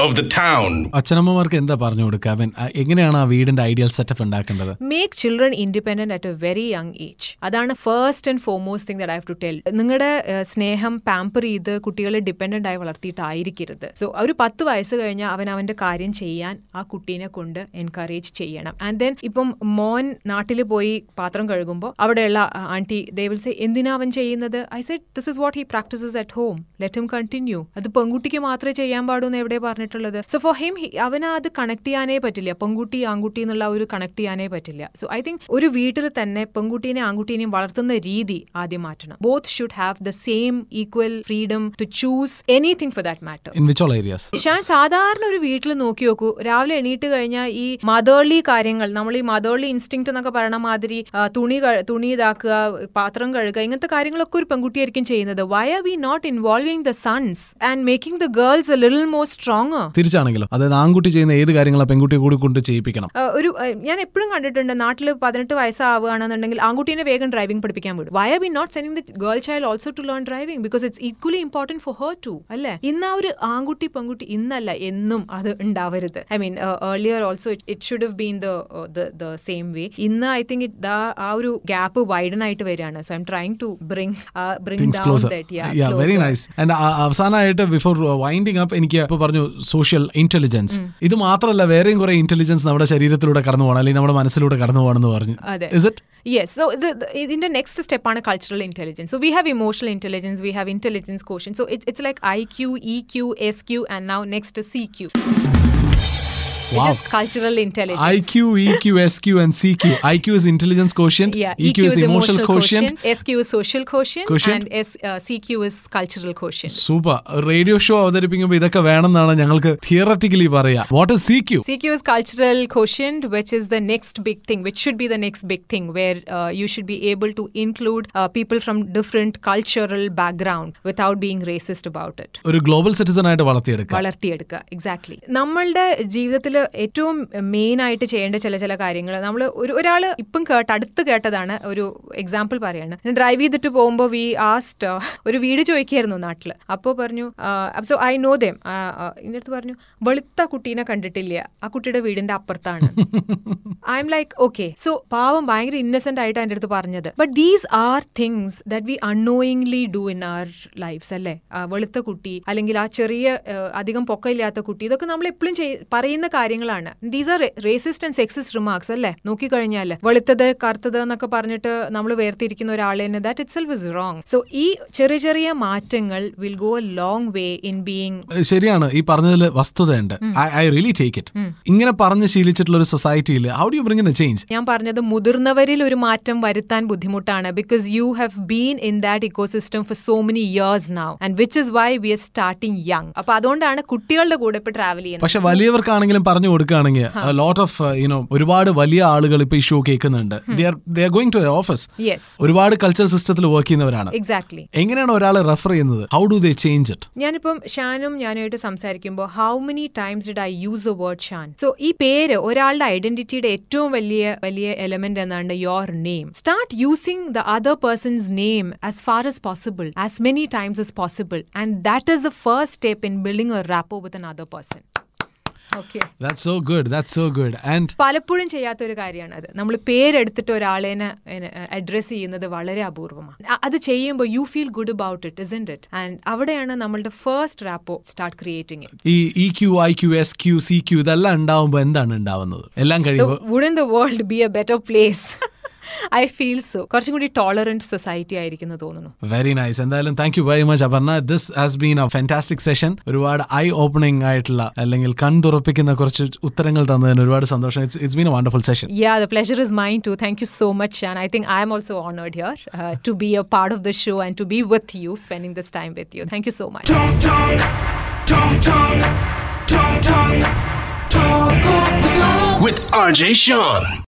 of the town. അച്ഛനമ്മമാർക്ക് എന്താ പറഞ്ഞു കൊടുക്കുക അവൻ എങ്ങനെയാണ് ആ വീടിന്റെ ഐഡിയൽ സെറ്റപ്പ് ഉണ്ടാക്കേണ്ടത് make children independent at a very young age അതാണ് first and foremost thing that I have to tell നിങ്ങളുടെ സ്നേഹം പാമ്പർ ചെയ്ത് കുട്ടികളെ ഡിപെൻഡന്റ് ആയി വളർത്തിയിട്ടായിരിക്കരുത് സോ ഒരു പത്ത് വയസ്സ് കഴിഞ്ഞാൽ അവൻ അവന്റെ കാര്യം ചെയ്യാൻ ആ കുട്ടീനെ കൊണ്ട് എൻകറേജ് ചെയ്യണം ആൻഡ് ദെൻ ഇപ്പം മോൻ നാട്ടിൽ പോയി പാത്രം കഴുകുമ്പോൾ അവിടെയുള്ള ആന്റി ദേ വിൽ സേ എന്തിനാ അവൻ ചെയ്യുന്നത് I said this is what he practises at home let him continue അത് പെൺകുട്ടിക്ക് മാത്രമേ ചെയ്യാൻ പാടൂ എന്ന് എവിടെ പറഞ്ഞിട്ടുള്ളത് സോ ഫോർ ഹിം അവന് അത് കണക്ട് ചെയ്യാനേ പറ്റില്ല പെൺകുട്ടി ആൺകുട്ടി എന്നുള്ള ഒരു കണക്ട് ചെയ്യാനേ പറ്റില്ല സോ ഐ തിങ്ക് ഒരു വീട്ടിൽ തന്നെ പെൺകുട്ടീനെ ആൺകുട്ടീനെയും വളർത്തുന്ന രീതി ആദ്യം മാറ്റണം both should have the same equal freedom to choose anything for that matter in which all areas Shan സാധാരണ ഒരു വീട്ടിൽ നോക്കി നോക്കൂ രാവിലെ എണീറ്റ് കഴിഞ്ഞാൽ ഈ മദേർലി കാര്യങ്ങൾ നമ്മൾ ഈ മദേർലി ഇൻസ്റ്റിങ് എന്നൊക്കെ പറയണ മാതിരി ആ, തുണി കഴ- തുണി ഇതാക്കുക പാത്രം കഴുകുക ഇങ്ങനത്തെ കാര്യങ്ങളൊക്കെ ഒരു പെൺകുട്ടിയായിരിക്കും ചെയ്യുന്നത് why are we not involving the sons and making the girls a little more strong തിരിച്ചാണെങ്കിലും അതായത് ആൺകുട്ടി ചെയ്യുന്ന ഏത് കാര്യങ്ങളാണ് പെൺകുട്ടി കൂടി കൊണ്ട് ചെയ്യിപ്പിക്കണം ഒരു ആ, ഞാൻ എപ്പോഴും കണ്ടിട്ടുണ്ട് നാട്ടിൽ പതിനെട്ട് വയസ്സാവുകയാണെന്നുണ്ടെങ്കിൽ ആൺകുട്ടീനെ വേഗം ഡ്രൈവിംഗ് പഠിപ്പിക്കാൻ വിടും why are we not sending the girl child also to learn driving because it's equally important for her too അല്ലേ ഇന്ന് ആ ഒരു ആൺകുട്ടി പെൺകുട്ടി ഇന്നല്ല എന്നും അത് ഉണ്ടാവരുത് I mean earlier also it should have been the same way ഇന്ന് ഐ തിങ്ക് ഇറ്റ് ആ ഒരു ഗ്യാപ്പ് വൈഡൻ ആയിട്ട് വരികയാണ് so I'm trying to bring bring things down closer that very nice and അവസാനമായിട്ട് ബിഫോർ വൈൻഡിങ് അപ്പ് എനിക്ക് ഇപ്പൊ പറഞ്ഞു social intelligence ഇത് മാത്രമല്ല വേറെയും കുറെ ഇന്റലിജൻസ് നമ്മുടെ ശരീരത്തിലൂടെ കടന്നു പോകണം അല്ലെങ്കിൽ നമ്മുടെ മനസ്സിലൂടെ കടന്നു പോകണമെന്ന് പറഞ്ഞു അതെ. ഇസ് ഇറ്റ് യെസ് സോ ഇത് ഇതിന്റെ നെക്സ്റ്റ് സ്റ്റെപ്പാണ് cultural intelligence so we have emotional intelligence we have intelligence caution so it's it's like I Q E Q S Q and now next C Q cultural I intelligence Q E Q S Q and C Q I Q is intelligence quotient Yeah, E EQ Q is is emotional emotional quotient quotient, SQ is social quotient, Quotient. and S, uh, CQ is cultural quotient. Super radio show അവതരിപ്പിക്കുമ്പോൾ ഇതൊക്കെ വേണമെന്നാണ് ഞങ്ങൾക്ക് theoretically പറയാ what is C Q CQ is cultural quotient, which is the next big thing, which should be the next big thing, where uh, you should be able to include uh, people from different cultural background without being racist about it. ഒരു global citizen ആയിട്ട് വളർത്തിയെടുക്കുക വളർത്തിയെടുക്കുക exactly നമ്മളുടെ ജീവിതത്തിൽ ഏറ്റവും main ആയിട്ട് ചെയ്യേണ്ട ചില ചില കാര്യങ്ങൾ നമ്മൾ ഒരു ഒരാൾ ഇപ്പം കേട്ട അടുത്ത് കേട്ടതാണ് ഒരു എക്സാമ്പിൾ പറയാണ് ഡ്രൈവ് ചെയ്തിട്ട് പോകുമ്പോൾ വി ആസ്റ്റ് ഒരു വീട് ചോദിക്കായിരുന്നു നാട്ടിൽ അപ്പോൾ പറഞ്ഞു സോ ഐ നോ ദം ഇതിൻ്റെ അടുത്ത് പറഞ്ഞു വെളുത്ത കുട്ടീനെ കണ്ടിട്ടില്ല ആ കുട്ടിയുടെ വീടിന്റെ അപ്പുറത്താണ് I'm like okay so പാവം ഭയങ്കര ഇന്നസെന്റ് ആയിട്ട് എൻ്റെ അടുത്ത് പറഞ്ഞത് but these are things that we annoyingly do in our lifes അല്ലേ ആ വെളുത്ത കുട്ടി അല്ലെങ്കിൽ ആ ചെറിയ ആ, അധികം പൊക്കമില്ലാത്ത കുട്ടി ഇതൊക്കെ നമ്മൾ എപ്പോഴും പറയുന്ന കാര്യങ്ങളാണ് these are racist and sexist remarks അല്ലേ നോക്കിക്കഴിഞ്ഞാൽ വെളുത്തത് കറുത്തത് എന്നൊക്കെ പറഞ്ഞിട്ട് നമ്മൾ വേർതിരിക്കുന്ന ഒരാളെ തന്നെ that itself is wrong so ഈ ചെറിയ ചെറിയ മാറ്റങ്ങൾ will go a long way in being ശരിയാണ് ഈ പറഞ്ഞതിൽ വസ്തുതയുണ്ട് ഐ റിയലി ടേക്ക് ഇറ്റ് ഇങ്ങനെ പറഞ്ഞ് ശീലിച്ചിട്ടുള്ള ഒരു സൊസൈറ്റിയിൽ how do you bring in change ഞാൻ പറഞ്ഞത് മുതിർന്നവരിൽ ഒരു മാറ്റം വരുത്താൻ ബുദ്ധിമുട്ടാണ് because you have been in that ecosystem for so many years now and which is why we are starting young അപ്പൊ അതുകൊണ്ടാണ് കുട്ടികളുടെ കൂടെ ഇപ്പൊ ട്രാവൽ ചെയ്യുന്നത് പക്ഷെ വലിയവർക്കാണെങ്കിലും പറഞ്ഞു കൊടുക്കുകയാണെങ്കിൽ ലോട്ട് ഓഫ് യുനോ ഒരുപാട് വലിയ ആളുകൾ ഇപ്പൊ ഈ ഷോ കേൾക്കുന്നുണ്ട് ഗോയിങ് ടു ഓഫീസ് യെസ് ഒരുപാട് കൾച്ചറൽ സിസ്റ്റത്തിൽ വർക്ക് ചെയ്യുന്നവരാണ് എക്സാക്ട്ലി എങ്ങനെയാണ് ഒരാളെ റെഫർ ചെയ്യുന്നത് how do they change it ഞാനിപ്പം ഷാനും ഞാനുമായിട്ട് സംസാരിക്കുമ്പോൾ how many times did I use a word Shan so ഈ പേര് ഒരാളുടെ ഐഡന്റിറ്റിയുടെ ഏറ്റവും വലിയ വലിയ എലമെന്റ് എന്നാണ് your name start using the other person's name as far as possible as many times as possible and that is the first step in building a rapport with another person okay that's so good that's so good and പലപ്പോഴും ചെയ്യാത്ത ഒരു കാര്യമാണ് അത് നമ്മൾ പേരെടുത്തിട്ട് ഒരാളെ address ചെയ്യുന്നത് വളരെ അപൂർവമാണ് അ- അത് ചെയ്യുമ്പോൾ you feel good about it is it and അവിടെയാണ് നമ്മളുടെ first rapport start creating it ഈ E Q I Q S Q C Q ഇതെല്ലാം ഉണ്ടാവുമ്പോൾ എന്താണ് ഉണ്ടാവുന്നത് എല്ലാം കഴിയുമ്പോൾ wouldn't the world be a better place I feel so കുറച്ചും കൂടി ടോളറന്റ് സൊസൈറ്റി ആയിരിക്കുന്നു തോന്നുന്നു വെരി നൈസ് എന്തായാലും thank you very much Aparna this has been a fantastic session ഒരുപാട് ഐ ഓപ്പണിംഗ് ആയിട്ടുള്ള അല്ലെങ്കിൽ കൺതുറപ്പിക്കുന്ന കുറച്ച് ഉത്തരങ്ങൾ തന്നതിന് ഒരുപാട് സന്തോഷം it's it's been a wonderful session Yeah, the pleasure is mine too. Thank you so much, and I think I am also honored here uh, to be a part of the show and to be with you, spending this time with you. Thank you so much. Talk, talk, talk, talk, talk, talk, talk of the town with RJ Sean.